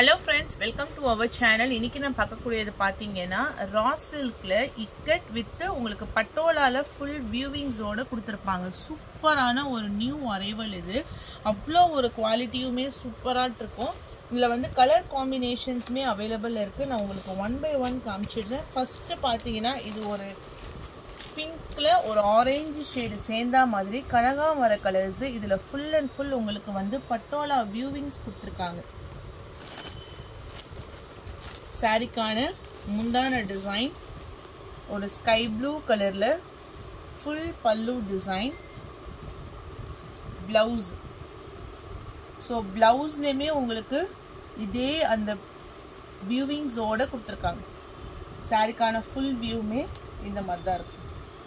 hello friends welcome to our channel இன்னைக்கு நான் பார்க்கக்கூடியது பார்த்தீங்கன்னா ரா சில்கில் இக்கட் வித் உங்களுக்கு பட்டோலால ஃபுல் வியூவிங்ஸோட கொடுத்துருப்பாங்க சூப்பரான ஒரு நியூ அரைவல் இது அவ்வளோ ஒரு குவாலிட்டியுமே சூப்பராக இருக்கும் இதில் வந்து கலர் காம்பினேஷன்ஸுமே அவைலபிள் இருக்குது நான் உங்களுக்கு ஒன் பை ஒன் காமிச்சிடுறேன் ஃபஸ்ட்டு பார்த்தீங்கன்னா இது ஒரு பிங்க்கில் ஒரு ஆரஞ்சு ஷேடு சேர்ந்தா மாதிரி கனகாமர கலர்ஸு இதில் ஃபுல் அண்ட் ஃபுல் உங்களுக்கு வந்து பட்டோலா வியூவிங்ஸ் கொடுத்துருக்காங்க சாரிக்கான முந்தான டிசைன் ஒரு ஸ்கை ப்ளூ கலரில் full pallu design blouse so ப்ளவுஸ்லேயுமே உங்களுக்கு இதே அந்த வியூவிங்ஸோடு கொடுத்துருக்காங்க சாரிக்கான ஃபுல் வியூமே இந்த மாதிரி தான் இருக்கும்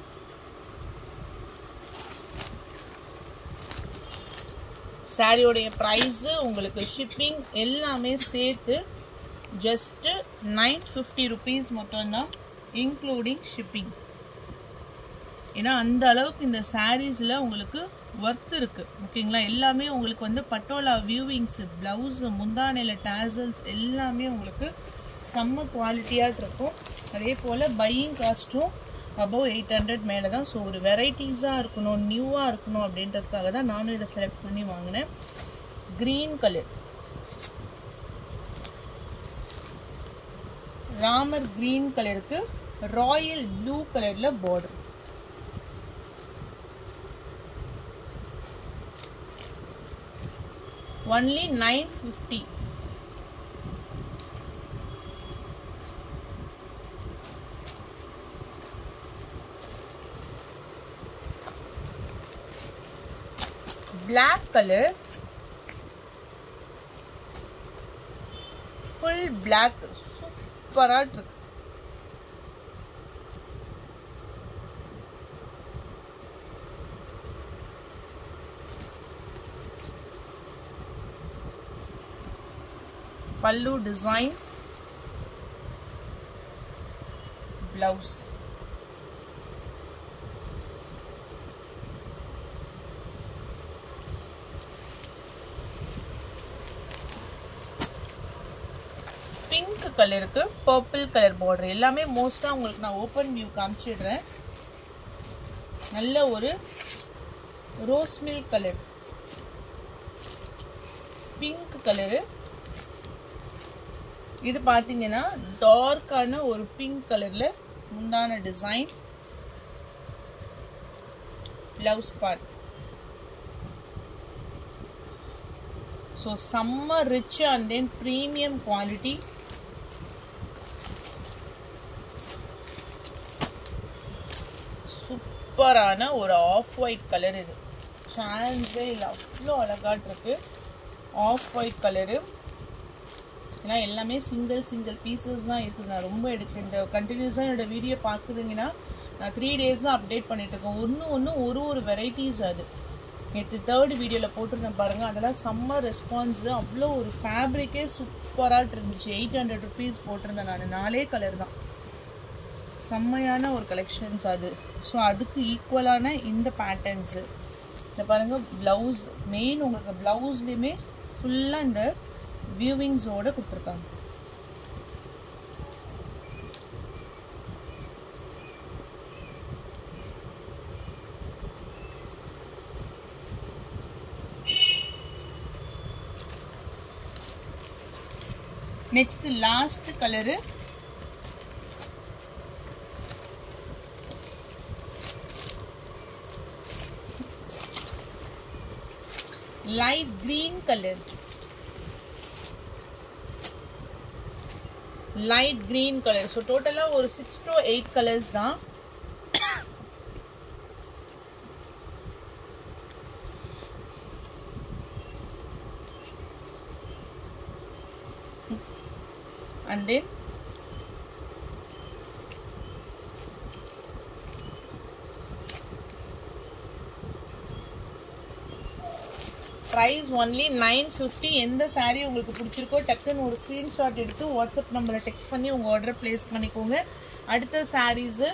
சாரியோடைய ப்ரைஸு உங்களுக்கு ஷிப்பிங் எல்லாமே சேர்த்து ஜஸ்ட்டு நைன் ஃபிஃப்டி ருபீஸ் மட்டும்தான் இன்க்ளூடிங் ஷிப்பிங் ஏன்னா அந்த அளவுக்கு இந்த சாரீஸில் உங்களுக்கு ஒர்த் இருக்குது ஓகேங்களா எல்லாமே உங்களுக்கு வந்து பட்டோலா வியூவிங்ஸு ப்ளவுஸு முந்தானையில் டேசல்ஸ் எல்லாமே உங்களுக்கு செம்ம குவாலிட்டியாக இருக்கும் அதே போல் பையிங் காஸ்ட்டும் அபவ் எயிட் ஹண்ட்ரட் மேலே தான் ஸோ ஒரு வெரைட்டிஸாக இருக்கணும் நியூவாக இருக்கணும் அப்படின்றதுக்காக தான் நானும் இதை செலக்ட் பண்ணி வாங்கினேன் க்ரீன் கலர் ராமர் கிரீன் கலருக்கு ராயல் ப்ளூ கலர்ல border only nine fifty black colour full black சூப்பராக இருக்கு பல்லு டிசைன் பிளவுஸ் பிங்க் கலருக்கு பர்பிள் கலர் பார்டர் எல்லாமே மோஸ்ட்டாக உங்களுக்கு நான் ஓப்பன் வியூ காமிச்சிடுறேன் நல்ல ஒரு rose milk colour pink colour இது பார்த்தீங்கன்னா டார்க்கான ஒரு பிங்க் கலரில் முந்தான டிசைன் ப்ளவுஸ் பார்ட் ஸோ செம்ம rich and then premium quality சூப்பரான ஒரு ஆஃப் ஒயிட் கலர் இது சான்ஸே இல்லை அவ்வளோ அழகாட்டு இருக்கு ஆஃப் ஒயிட் கலரு ஏன்னா எல்லாமே சிங்கிள் சிங்கிள் பீசஸ் தான் இருக்குது நான் ரொம்ப எடுக்க இந்த கண்டினியூஸாக என்னோடய வீடியோ பார்க்குறீங்கன்னா நான் த்ரீ டேஸ் தான் அப்டேட் பண்ணிகிட்ருக்கேன் ஒன்று ஒன்று ஒரு ஒரு வெரைட்டிஸ் அது நேற்று தேர்ட் வீடியோவில் போட்டிருந்தேன் பாருங்கள் அதெல்லாம் செம்ம ரெஸ்பான்ஸு அவ்வளோ ஒரு ஃபேப்ரிக்கே சூப்பராக இருந்துச்சு எயிட் ஹண்ட்ரட் ருபீஸ் போட்டிருந்தேன் நான் நாலே கலர் தான் செம்மையான ஒரு கலெக்ஷன்ஸ் அது ஸோ அதுக்கு ஈக்குவலான இந்த பேட்டர்ன்ஸு இந்த பாருங்கள் ப்ளவுஸ் மெயின் உங்களுக்கு ப்ளவுஸ்லேயுமே ஃபுல்லாக இந்த வியூவிங்ஸோடு கொடுத்துருக்காங்க next last colour light green color light green color so டோட்டலா ஒரு சிக்ஸ் to எயிட் கலர்ஸ் தான் and then price only nine fifty எந்த சாரீ உங்களுக்கு பிடிச்சிருக்கோ டக்குன்னு ஒரு ஸ்க்ரீன்ஷாட் எடுத்து வாட்ஸ்அப் நம்பரில் டெக்ஸ்ட் பண்ணி உங்கள் ஆர்டரை ப்ளேஸ் பண்ணிக்கோங்க அடுத்த சாரீஸு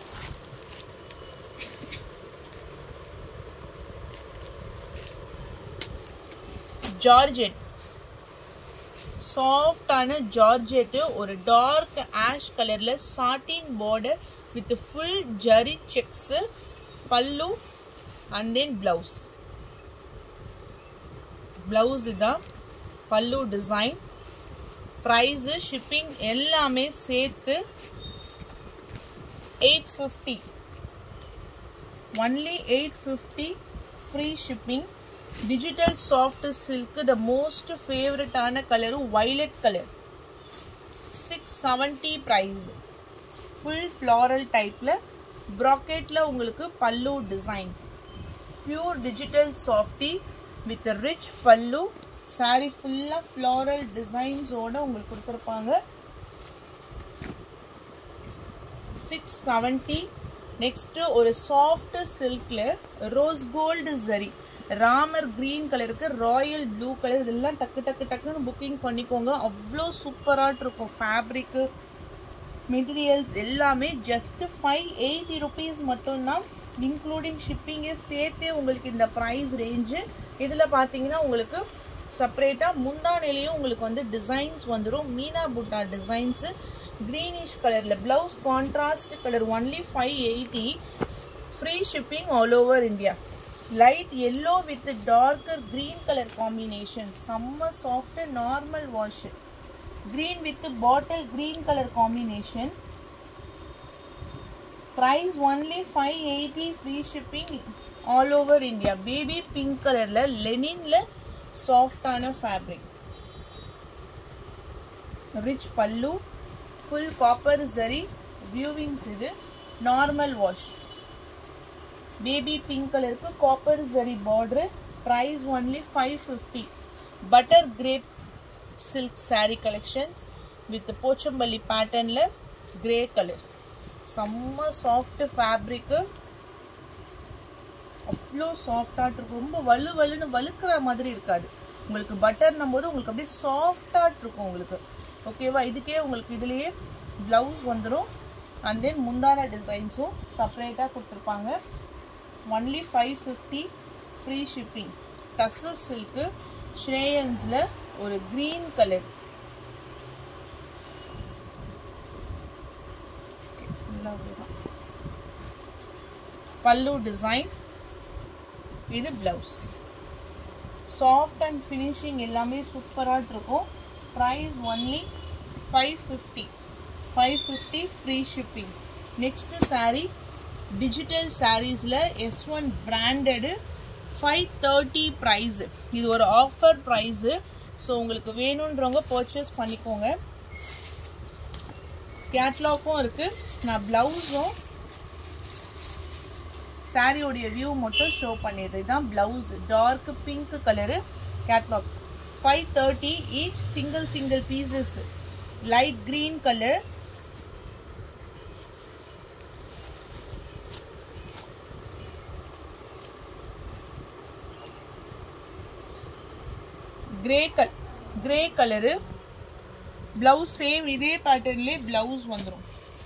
ஜார்ஜெட் சாஃப்டான ஜார்ஜெட்டு ஒரு டார்க் ஆஷ் கலர்ல satin border with full zari checks pallu and then blouse blouse இதான் பல்லு டிசைன் ப்ரைஸு ஷிப்பிங் எல்லாமே சேர்த்து eight fifty only eight fifty free shipping digital soft silk the most ஃபேவரட்டான கலரும் violet colour six seventy price full floral டைப்பில் ப்ராக்கெட்டில் உங்களுக்கு pallu design pure digital softy with rich pallu sari ஃபுல்லாக floral டிசைன்ஸோட உங்களுக்கு கொடுத்துருப்பாங்க சிக்ஸ் செவன்ட்டி நெக்ஸ்ட்டு ஒரு சாஃப்ட் சில்கில் rose gold zari Ramar green கலருக்கு ராயல் ப்ளூ கலர் இதெல்லாம் டக்கு டக்கு டக்குன்னு புக்கிங் பண்ணிக்கோங்க அவ்வளோ சூப்பராக இருக்கும் ஃபேப்ரிக்கு மெட்டீரியல்ஸ் எல்லாமே ஜஸ்ட் ஃபைவ் எயிட்டி ருபீஸ் மட்டும்தான் இன்க்ளூடிங் ஷிப்பிங்கே சேர்த்தே உங்களுக்கு இந்த ப்ரைஸ் ரேஞ்சு இதில் பார்த்தீங்கன்னா உங்களுக்கு செப்பரேட்டாக முந்தானிலையும் உங்களுக்கு வந்து டிசைன்ஸ் வந்துடும் மீனா புட்டா டிசைன்ஸு க்ரீனிஷ் கலரில் blouse contrast colour only five eighty free shipping all over India light yellow with darker green colour combination செம்ம soft normal wash green with bottle green colour combination price only five eighty free shipping all over India baby pink கலரில் லெனினில் சாஃப்டான fabric rich pallu full copper zari weavings இது normal wash baby pink கலருக்கு copper zari border price only five fifty butter grape silk sari collections with Pochampalli பேட்டர்னில் grey colour செம்ம soft fabric அவ்வளோ சாஃப்டாக இருக்கும் ரொம்ப வலு வலுன்னு வலுக்கிற மாதிரி இருக்காது உங்களுக்கு பட்டர்னும் போது உங்களுக்கு அப்படியே சாஃப்டாக இருக்கும் உங்களுக்கு ஓகேவா இதுக்கே உங்களுக்கு இதுலேயே ப்ளவுஸ் வந்துடும் அண்ட் தென் முந்தான டிசைன்ஸும் செப்பரேட்டாக கொடுத்துருப்பாங்க only five fifty free shipping டஸ்ஸஸ் சில்க்கு ஷ்ரேயன்ஸில் ஒரு க்ரீன் கலர் பல்லு டிசைன் இது ப்ளவுஸ் சாஃப்ட் அண்ட் ஃபினிஷிங் எல்லாமே சூப்பராக இருக்கும் price only five fifty five fifty free shipping next sari digital சாரீஸில் S one branded five thirty price இது ஒரு ஆஃபர் ப்ரைஸு ஸோ உங்களுக்கு வேணுன்றவங்க பர்ச்சேஸ் பண்ணிக்கோங்க கேட்லாக்கும் இருக்குது நான் ப்ளவுஸும் சாரியோடைய வியூ மட்டும் ஷோ பண்ணிடுறேன் இதுதான் blouse dark pink colour catalogue five thirty each single single pieces light green colour grey கல் கிரே கலரு ப்ளவுஸ் சேம் இதே பேட்டர்ன்லேயே ப்ளவுஸ் வந்துடும்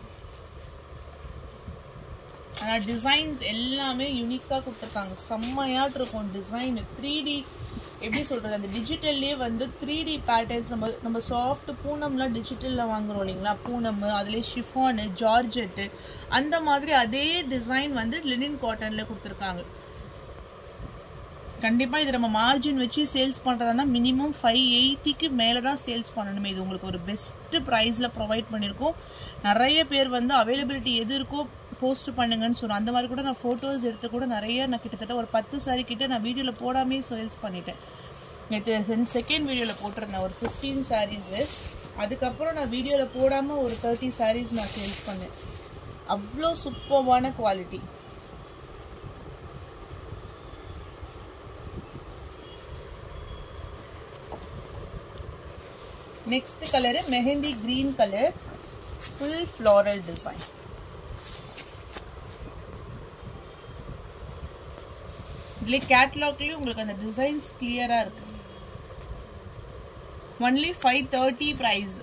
ஆனால் டிசைன்ஸ் எல்லாமே யூனிக்காக கொடுத்துருக்காங்க செம்மையாட்டு இருக்கும் டிசைன் த்ரீ டி எப்படி சொல்கிறது அந்த டிஜிட்டல்லே வந்து த்ரீ டி பேட்டர்ன்ஸ் நம்ம நம்ம சாஃப்ட் பூனம்லாம் டிஜிட்டலில் வாங்குறோம் இல்லைங்களா பூனம் அதுலேயே ஷிஃபானு ஜார்ஜெட்டு அந்த மாதிரி அதே டிசைன் வந்து லினின் காட்டனில் கொடுத்துருக்காங்க கண்டிப்பாக இது நம்ம மார்ஜின் வச்சு சேல்ஸ் பண்ணுறதுனா மினிமம் ஃபைவ் எயிட்டிக்கு மேலே தான் சேல்ஸ் பண்ணணுமே இது உங்களுக்கு ஒரு பெஸ்ட்டு ப்ரைஸில் ப்ரொவைட் பண்ணியிருக்கோம் நிறைய பேர் வந்து அவைலபிலிட்டி எது இருக்கோ போஸ்ட் பண்ணுங்கன்னு சொன்னோம் அந்த மாதிரி கூட நான் ஃபோட்டோஸ் எடுத்து கூட நிறைய நான் கிட்டத்தட்ட ஒரு பத்து சாரி கிட்ட நான் வீடியோவில் போடாமே சேல்ஸ் பண்ணிட்டேன் நேற்று ரெண்டு செகண்ட் வீடியோவில் போட்டிருந்தேன் ஒரு ஃபிஃப்டீன் சாரீஸு அதுக்கப்புறம் நான் வீடியோவில் போடாமல் ஒரு தேர்ட்டி சாரீஸ் நான் சேல்ஸ் பண்ணேன் அவ்வளோ சூப்பர்வான quality next colour mehndi green colour full floral design இதுல கேட்லாக்லேயும் உங்களுக்கு அந்த டிசைன்ஸ் கிளியராக இருக்கு ஒன்லி ஃபைவ் தேர்ட்டி ப்ரைஸ்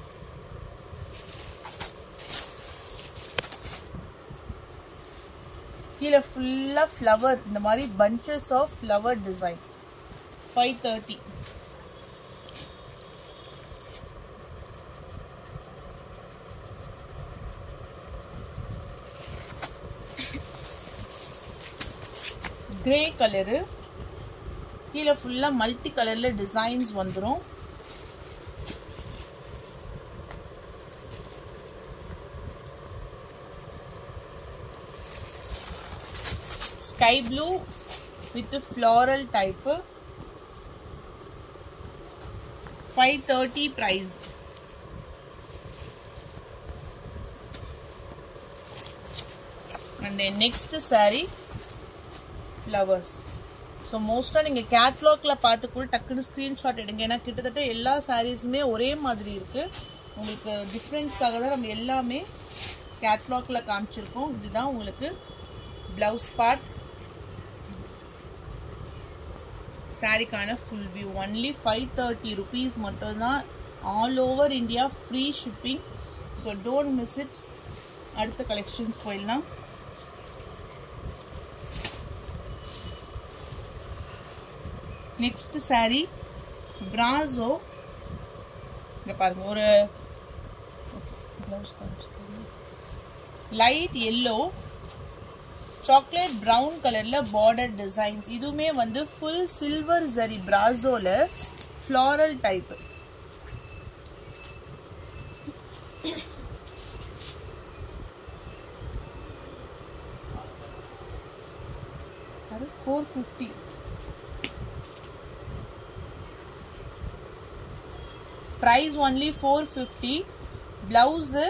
கீழே ஃபுல்லாக ஃப்ளவர் இந்த மாதிரி bunches of flower design five thirty grey colour கீழே ஃபுல்லாக மல்டி கலரில் டிசைன்ஸ் வந்துடும் sky blue with floral type five thirty price and next sari flowers so மோஸ்ட்டாக நீங்கள் கேட்லாகில் பார்த்து கூட டக்குன்னு ஸ்க்ரீன்ஷாட் எடுங்க ஏன்னா கிட்டத்தட்ட எல்லா சாரீஸுமே ஒரே மாதிரி இருக்குது உங்களுக்கு டிஃப்ரென்ஸ்க்காக தான் நம்ம எல்லாமே கேட்லாகில் காமிச்சிருக்கோம் இதுதான் உங்களுக்கு ப்ளவுஸ் பார்ட் சாரிக்கான full view only five thirty rupees மட்டும்தான் all over India free shipping so don't miss it அடுத்த கலெக்ஷன்ஸ் போயிடலாம் நெக்ஸ்ட் சாரீ பிராசோ இங்கே பாருங்க ஒரு லைட் எல்லோ சாக்லேட் ப்ரௌன் கலரில் பார்டர் டிசைன்ஸ் இதுவுமே வந்து ஃபுல் சில்வர் ஜரி பிராசோவில் floral type four fifty price only four fifty blouse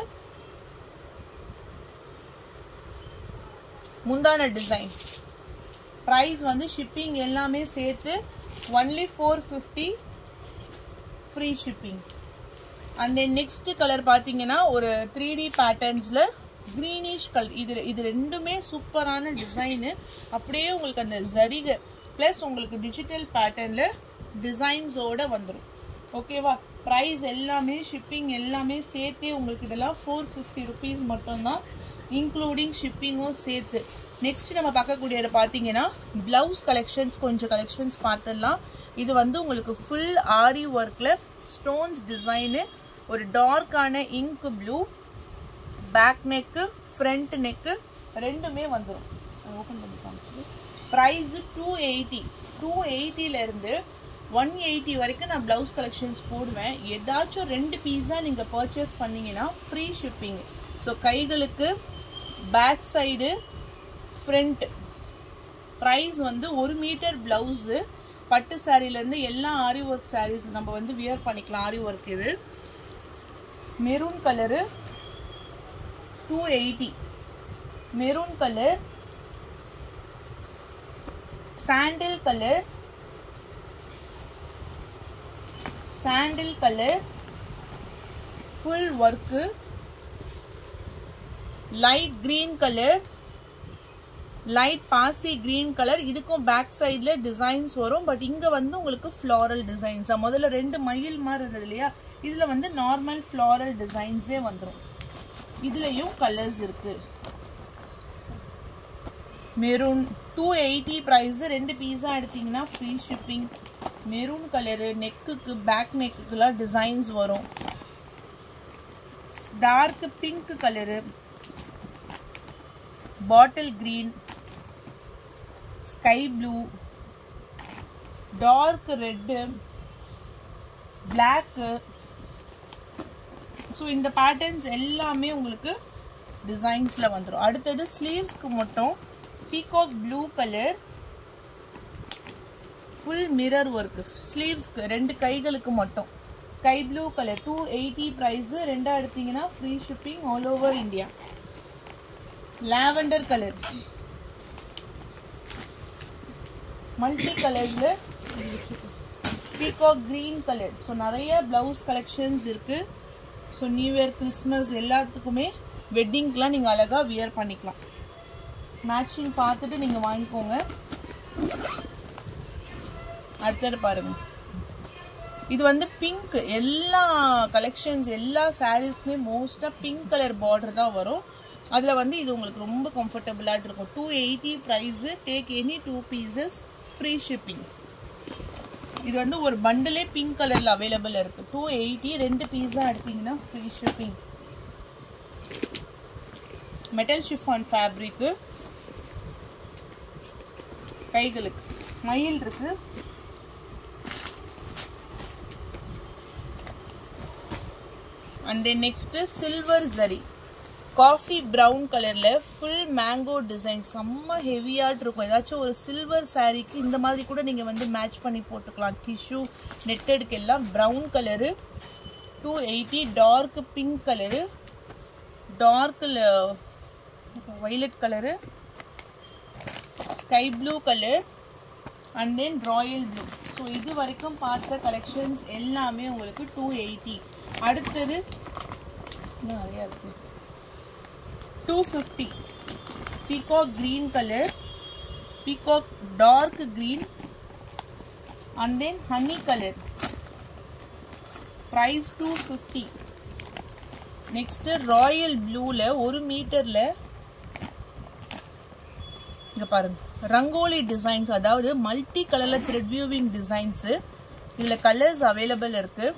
முந்தான டிசைன் ப்ரைஸ் வந்து ஷிப்பிங் எல்லாமே சேர்த்து only four fifty free shipping and then next colour பார்த்தீங்கன்னா ஒரு த்ரீ டி பேட்டர்ன்ஸில் க்ரீனிஷ் கலர் இது இது ரெண்டுமே சூப்பரான டிசைனு அப்படியே உங்களுக்கு அந்த ஜரிகை ப்ளஸ் உங்களுக்கு டிஜிட்டல் பேட்டர்னில் டிசைன்ஸோடு வந்துடும் ஓகேவா ப்ரைஸ் எல்லாமே ஷிப்பிங் எல்லாமே சேர்த்தே உங்களுக்கு இதெல்லாம் ஃபோர் ஃபிஃப்டி ருபீஸ் மட்டும்தான் இன்க்ளூடிங் ஷிப்பிங்கும் சேர்த்து நெக்ஸ்ட் நம்ம பார்க்கக்கூடியது பார்த்தீங்கன்னா ப்ளவுஸ் கலெக்ஷன்ஸ் கொஞ்சம் கலெக்ஷன்ஸ் பார்த்துடலாம் இது வந்து உங்களுக்கு ஃபுல் ஆரி ஒர்க்கில் ஸ்டோன்ஸ் டிசைனு ஒரு டார்க்கான ink blue back neck front neck ரெண்டுமே வந்துடும் ஓப்பன் பண்ணி காமிச்சு ப்ரைஸு டூ எயிட்டி டூ எயிட்டிலேருந்து ஒன் எயிட்டி வரைக்கும் நான் ப்ளவுஸ் கலெக்ஷன்ஸ் போடுவேன் ஏதாச்சும் ரெண்டு பீஸாக நீங்கள் பர்ச்சேஸ் பண்ணிங்கன்னா ஃப்ரீ ஷிப்பிங் ஸோ கைகளுக்கு பேக் சைடு ஃப்ரண்ட் ப்ரைஸ் வந்து ஒரு மீட்டர் ப்ளவுஸு பட்டு சாரீலேருந்து எல்லா ஆரி ஒர்க் சாரீஸ் நம்ம வந்து வியர் பண்ணிக்கலாம் ஆரி ஒர்க் இது maroon colour two eighty maroon colour sandal colour sandal colour full work light green colour light பாசி கிரீன் கலர் இதுக்கும் பேக் சைடில் டிசைன்ஸ் வரும் பட் இங்கே வந்து உங்களுக்கு ஃப்ளாரல் டிசைன்ஸ் முதல்ல ரெண்டு மயில் மாதிரி இருந்தது இல்லையா இதில் வந்து நார்மல் ஃப்ளாரல் டிசைன்ஸே வந்துடும் இதுலேயும் கலர்ஸ் இருக்குது மெரூன் டூ எயிட்டி ப்ரைஸு ரெண்டு பீஸா எடுத்தீங்கன்னா ஃப்ரீ ஷிப்பிங் மெரூன் கலரு நெக்குக்கு பேக் நெக்குக்கெல்லாம் டிசைன்ஸ் வரும் dark pink colour bottle green sky blue dark red black so இந்த பேட்டர்ன்ஸ் எல்லாமே உங்களுக்கு டிசைன்ஸில் வந்துடும் அடுத்தது ஸ்லீவ்ஸ்க்கு மட்டும் peacock blue colour full mirror work ஸ்லீவ்ஸ்க்கு ரெண்டு கைகளுக்கு மட்டும் sky blue colour two eighty price ரெண்டாக எடுத்தீங்கன்னா free shipping all over India lavender colour multi கலர்ஸில் பீகாக் க்ரீன் கலர் ஸோ நிறைய ப்ளவுஸ் கலெக்ஷன்ஸ் இருக்குது ஸோ நியூ இயர் கிறிஸ்மஸ் எல்லாத்துக்குமே வெட்டிங்க்கெலாம் நீங்கள் அழகாக வியர் பண்ணிக்கலாம் மேட்சிங் பார்த்துட்டு நீங்கள் வாங்கிக்கோங்க அடுத்தது பாருங்க இது வந்து பிங்க் எல்லா கலெக்ஷன்ஸ் எல்லா சாரீஸ்க்குமே மோஸ்ட்டாக பிங்க் கலர் பார்டர் தான் வரும் அதில் வந்து இது உங்களுக்கு ரொம்ப கம்ஃபர்டபுளாக இருக்கும் two eighty price take any two pieces free shipping இது வந்து ஒரு பண்டிலே பிங்க் கலரில் அவைலபிள் இருக்குது டூ எயிட்டி ரெண்டு பீஸாக எடுத்தீங்கன்னா free shipping metal chiffon fabric கைகளுக்கு மயில் இருக்கு and then next silver zari coffee brown கலரில் ஃபுல் மேங்கோ டிசைன் செம்ம ஹெவியாக இருக்கும் ஏதாச்சும் ஒரு சில்வர் சாரீக்கு இந்த மாதிரி கூட நீங்கள் வந்து மேட்ச் பண்ணி போட்டுக்கலாம் டிஷ்யூ நெட்டடுக்கு எல்லாம் brown colour two eighty dark pink colour டார்க்கில் violet colour sky blue colour and then royal blue so இது வரைக்கும் பார்த்த கலெக்ஷன்ஸ் எல்லாமே உங்களுக்கு டூ எயிட்டி அடுத்தது இன்னும் நிறையா இருக்குது two fifty peacock green colour peacock dark green and then honey colour price two fifty next royal ப்ளூவில் ஒரு மீட்டரில் இங்கே பாருங்க ரங்கோலி டிசைன்ஸ் அதாவது மல்டி கலரில் த்ரெட் வியூவிங் டிசைன்ஸு இதில் கலர்ஸ் அவைலபிள் இருக்குது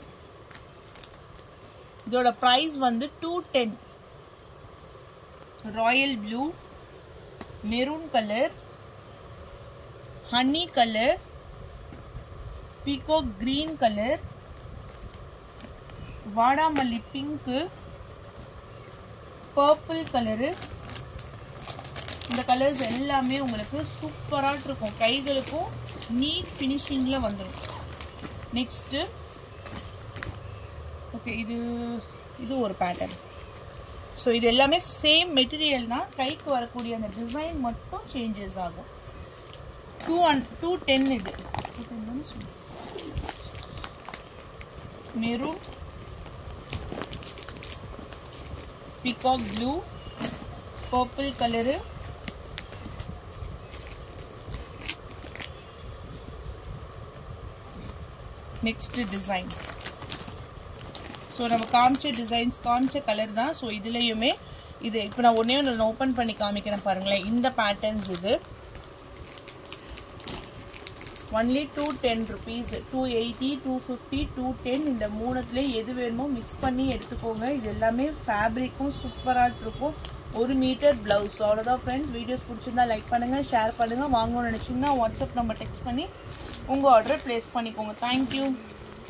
இதோட ப்ரைஸ் வந்து two ten royal blue maroon colour honey colour peacock green colour வாடாமல்லி பிங்க்கு பர்பிள் கலரு இந்த கலர்ஸ் எல்லாமே உங்களுக்கு சூப்பராக இருக்கும் கைகளுக்கும் நீட் ஃபினிஷிங்கில் வந்துடும் நெக்ஸ்ட்டு ஓகே இது இது ஒரு பேட்டர்ன் ஸோ இது எல்லாமே சேம் மெட்டீரியல் தான் கைக்கு வரக்கூடிய அந்த டிசைன் மட்டும் சேஞ்சஸ் ஆகும் டூ அண்ட் டூ டென் இது maroon peacock blue purple colour next design so நம்ம காமிச்ச டிசைன்ஸ் காமிச்ச கலர் தான் ஸோ இதுலேயுமே இது இப்போ நான் ஒன்றே ஒன்று ஓப்பன் பண்ணி காமிக்கிறேன் பாருங்களேன் இந்த பேட்டர்ன்ஸ் இது only two ten rupees two eighty two fifty two ten இந்த மூணுத்துலேயே எது வேணுமோ மிக்ஸ் பண்ணி எடுத்துக்கோங்க இது எல்லாமே ஃபேப்ரிக்கும் சூப்பராக இருக்கும் ஒரு மீட்டர் ப்ளவுஸ் அவ்வளோதான் ஃப்ரெண்ட்ஸ் வீடியோஸ் பிடிச்சிருந்தா லைக் பண்ணுங்கள் ஷேர் பண்ணுங்கள் வாங்கணும்னு நினச்சிங்கன்னா வாட்ஸ்அப் நம்பர் டெக்ஸ்ட் பண்ணி உங்கள் ஆர்டரை ப்ளேஸ் பண்ணிக்கோங்க தேங்க்யூ